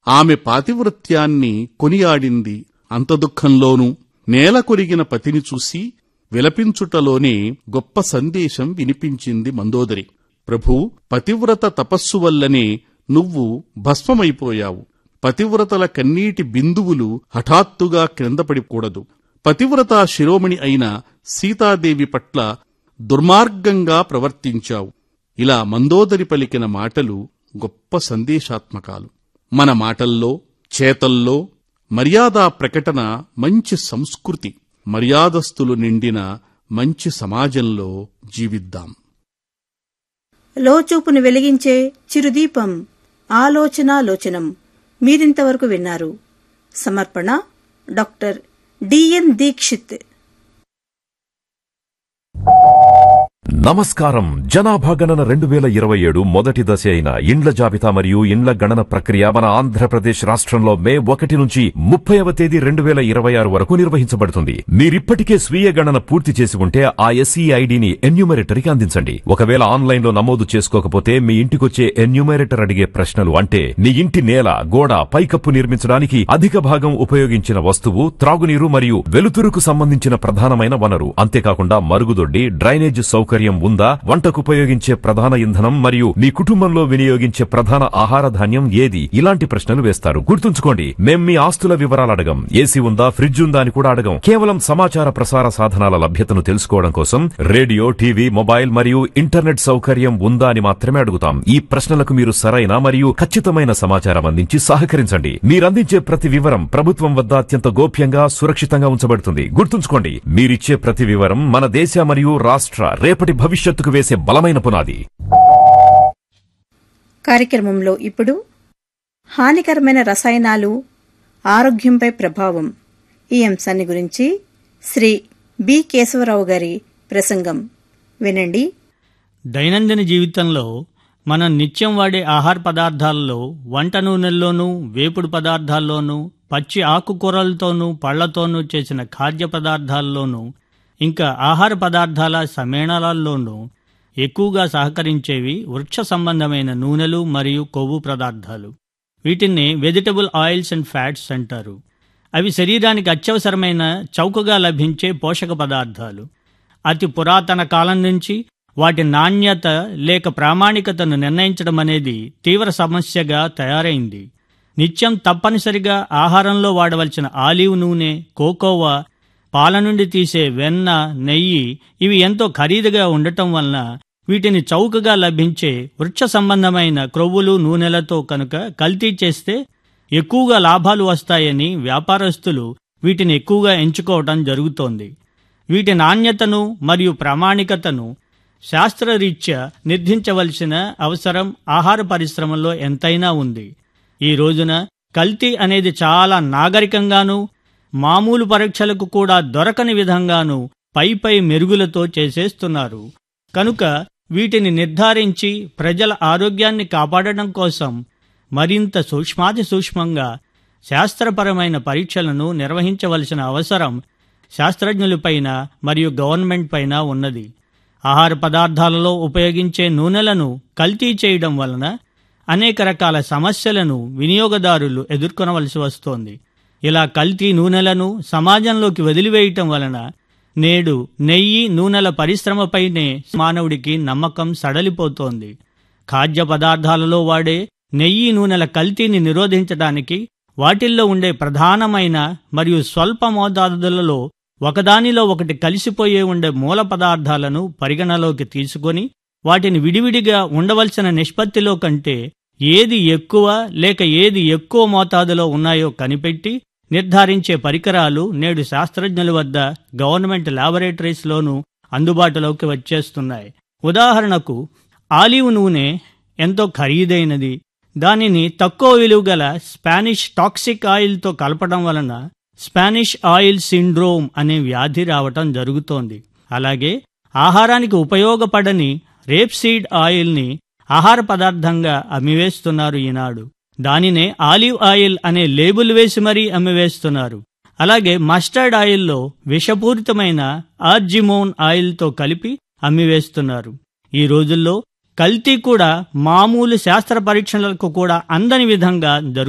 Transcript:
ఆమె పాతివృత్యాన్ని కొనియాడింది అంత దుఃఖంలోనూ నేల కొరిగిన పతిని చూసి విలపించుటలోనే గొప్ప సందేశం వినిపించింది మందోదరి ప్రభూ పతివ్రత తపస్సు వల్లనే నువ్వు భస్మమైపోయావు పతివ్రతల కన్నీటి బిందువులు హఠాత్తుగా క్రిందపడికూడదు పతివ్రత శిరోమణి అయిన సీతాదేవి పట్ల దుర్మార్గంగా ప్రవర్తించావు ఇలా మందోదరి పలికిన మాటలు గొప్ప సందేశాత్మకాలు మన మాటల్లో చేతల్లో మర్యాదా ప్రకటన మంచి సంస్కృతి మర్యాదస్తులు నిండిన మంచి సమాజంలో జీవిద్దాం లోచూపును వెలిగించే చిరుదీపం ఆలోచనాలోచనం మీరింతవరకు విన్నారు సమర్పణ డాక్టర్ డిఎన్ దీక్షిత్ నమస్కారం జనాభా గణన రెండు వేల ఇరవై ఏడు మొదటి దశ అయిన ఇండ్ల జాబితా మరియు ఇండ్ల గణన ప్రక్రియ మన ఆంధ్రప్రదేశ్ రాష్ట్రంలో మే ఒకటి నుంచి ముప్పైవ తేదీ రెండు వేల ఇరవై ఆరు వరకు నిర్వహించబడుతుంది మీరిప్పటికే స్వీయ గణన పూర్తి చేసి ఉంటే ఆ ఎస్ఈ ఐడిని ఎన్యూమరేటర్కి అందించండి ఒకవేళ ఆన్లైన్ లో నమోదు చేసుకోకపోతే మీ ఇంటికొచ్చే ఎన్యూమరేటర్ అడిగే ప్రశ్నలు అంటే నీ ఇంటి నేల గోడ పైకప్పు నిర్మించడానికి అధిక భాగం ఉపయోగించిన వస్తువు త్రాగునీరు మరియు వెలుతురుకు సంబంధించిన ప్రధానమైన వనరు అంతేకాకుండా మరుగుదొడ్డి డ్రైనేజ్ సౌకర్యం ఉందా వంటకు ఉపయోగించే ప్రధాన ఇంధనం మరియు మీ కుటుంబంలో వినియోగించే ప్రధాన ఆహార ధాన్యం ఏది ఇలాంటి ప్రశ్నలు వేస్తారు గుర్తుంచుకోండి మేం మీ ఆస్తుల వివరాలు అడగం ఏసీ ఉందా ఫ్రిడ్జ్ ఉందా అని కూడా అడగం కేవలం సమాచార ప్రసార సాధనాల లభ్యతను తెలుసుకోవడం కోసం రేడియో టీవీ మొబైల్ మరియు ఇంటర్నెట్ సౌకర్యం ఉందా అని మాత్రమే అడుగుతాం ఈ ప్రశ్నలకు మీరు సరైన మరియు ఖచ్చితమైన సమాచారం అందించి సహకరించండి మీరందించే ప్రతి వివరం ప్రభుత్వం వద్ద అత్యంత గోప్యంగా సురక్షితంగా ఉంచబడుతుంది గుర్తుంచుకోండి మీరిచ్చే ప్రతి వివరం మన దేశ మరియు రాష్ట్ర రేపటి భవిష్యత్తుకు వేసే బలమైన పునాది కార్యక్రమంలో ఇప్పుడు హానికరమైన రసాయనాలు ఆరోగ్యంపై ప్రభావం ఈ అంశాన్ని గురించి శ్రీ బి కేశవరావు గారి ప్రసంగం వినండి దైనందిన జీవితంలో మనం నిత్యం వాడే ఆహార పదార్థాల్లో వంట నూనెల్లోనూ వేపుడు పదార్థాల్లోనూ పచ్చి ఆకుకూరలతోనూ పళ్లతోనూ చేసిన ఖాద్య పదార్థాల్లోనూ ఇంకా ఆహార పదార్థాల సమ్మేళనాల్లోనూ ఎక్కువగా సహకరించేవి వృక్ష సంబంధమైన నూనెలు మరియు కొవ్వు పదార్థాలు వీటిని వెజిటబుల్ ఆయిల్స్ అండ్ ఫ్యాట్స్ అంటారు అవి శరీరానికి అత్యవసరమైన చౌకగా లభించే పోషక పదార్థాలు అతి పురాతన కాలం నుంచి వాటి నాణ్యత లేక ప్రామాణికతను నిర్ణయించడం అనేది తీవ్ర సమస్యగా తయారైంది నిత్యం తప్పనిసరిగా ఆహారంలో వాడవలసిన ఆలివ్ నూనె కోకోవా పాల నుండి తీసే వెన్న నెయ్యి ఇవి ఎంతో ఖరీదుగా ఉండటం వలన వీటిని చౌకగా లభించే వృక్ష సంబంధమైన క్రొవ్వులు నూనెలతో కనుక కల్తీ చేస్తే ఎక్కువగా లాభాలు వస్తాయని వ్యాపారస్తులు వీటిని ఎక్కువగా ఎంచుకోవటం జరుగుతోంది వీటి నాణ్యతను మరియు ప్రామాణికతను శాస్త్రరీత్యా నిర్ధించవలసిన అవసరం ఆహార పరిశ్రమలో ఎంతైనా ఉంది ఈ రోజున కల్తీ అనేది చాలా నాగరికంగానూ మామూలు పరీక్షలకు కూడా దొరకని విధంగానూ పై పై మెరుగులతో చేసేస్తున్నారు కనుక వీటిని నిర్ధారించి ప్రజల ఆరోగ్యాన్ని కాపాడడం కోసం మరింత సూక్ష్మాతి సూక్ష్మంగా శాస్త్రపరమైన పరీక్షలను నిర్వహించవలసిన అవసరం శాస్త్రజ్ఞులపైన మరియు గవర్నమెంట్ పైన ఉన్నది ఆహార పదార్థాలలో ఉపయోగించే నూనెలను కల్తీ చేయడం వలన అనేక రకాల సమస్యలను వినియోగదారులు ఎదుర్కొనవలసి వస్తోంది ఇలా కల్తీ నూనెలను సమాజంలోకి వదిలివేయటం వలన నేడు నెయ్యి నూనెల పరిశ్రమపైనే మానవుడికి నమ్మకం సడలిపోతోంది ఖాద్య పదార్థాలలో వాడే నెయ్యి నూనెల కల్తీని నిరోధించడానికి వాటిల్లో ఉండే ప్రధానమైన మరియు స్వల్ప మోతాదులలో ఒకదానిలో ఒకటి కలిసిపోయే ఉండే మూల పదార్థాలను పరిగణలోకి తీసుకొని వాటిని విడివిడిగా ఉండవలసిన నిష్పత్తిలో కంటే ఏది ఎక్కువ లేక ఏది ఎక్కువ మోతాదులో ఉన్నాయో కనిపెట్టి నిర్ధారించే పరికరాలు నేడు శాస్త్రజ్ఞుల వద్ద గవర్నమెంట్ ల్యాబొరేటరీస్లోనూ అందుబాటులోకి వచ్చేస్తున్నాయి ఉదాహరణకు ఆలివ్ నూనె ఎంతో ఖరీదైనది దానిని తక్కువ విలువ గల స్పానిష్ టాక్సిక్ ఆయిల్తో కలపడం వలన స్పానిష్ ఆయిల్ సిండ్రోమ్ అనే వ్యాధి రావటం జరుగుతోంది అలాగే ఆహారానికి ఉపయోగపడని రేప్సీడ్ ఆయిల్ని ఆహార పదార్థంగా అమ్మివేస్తున్నారు ఈనాడు దానినే ఆలివ్ ఆయిల్ అనే లేబుల్ వేసి మరీ అమ్మివేస్తున్నారు అలాగే మస్టర్డ్ ఆయిల్లో విషపూరితమైన ఆర్జిమోన్ ఆయిల్తో కలిపి అమ్మివేస్తున్నారు ఈ రోజుల్లో కల్తీ కూడా మామూలు శాస్త్ర పరీక్షలకు కూడా అందని విధంగా జరుగుతుంది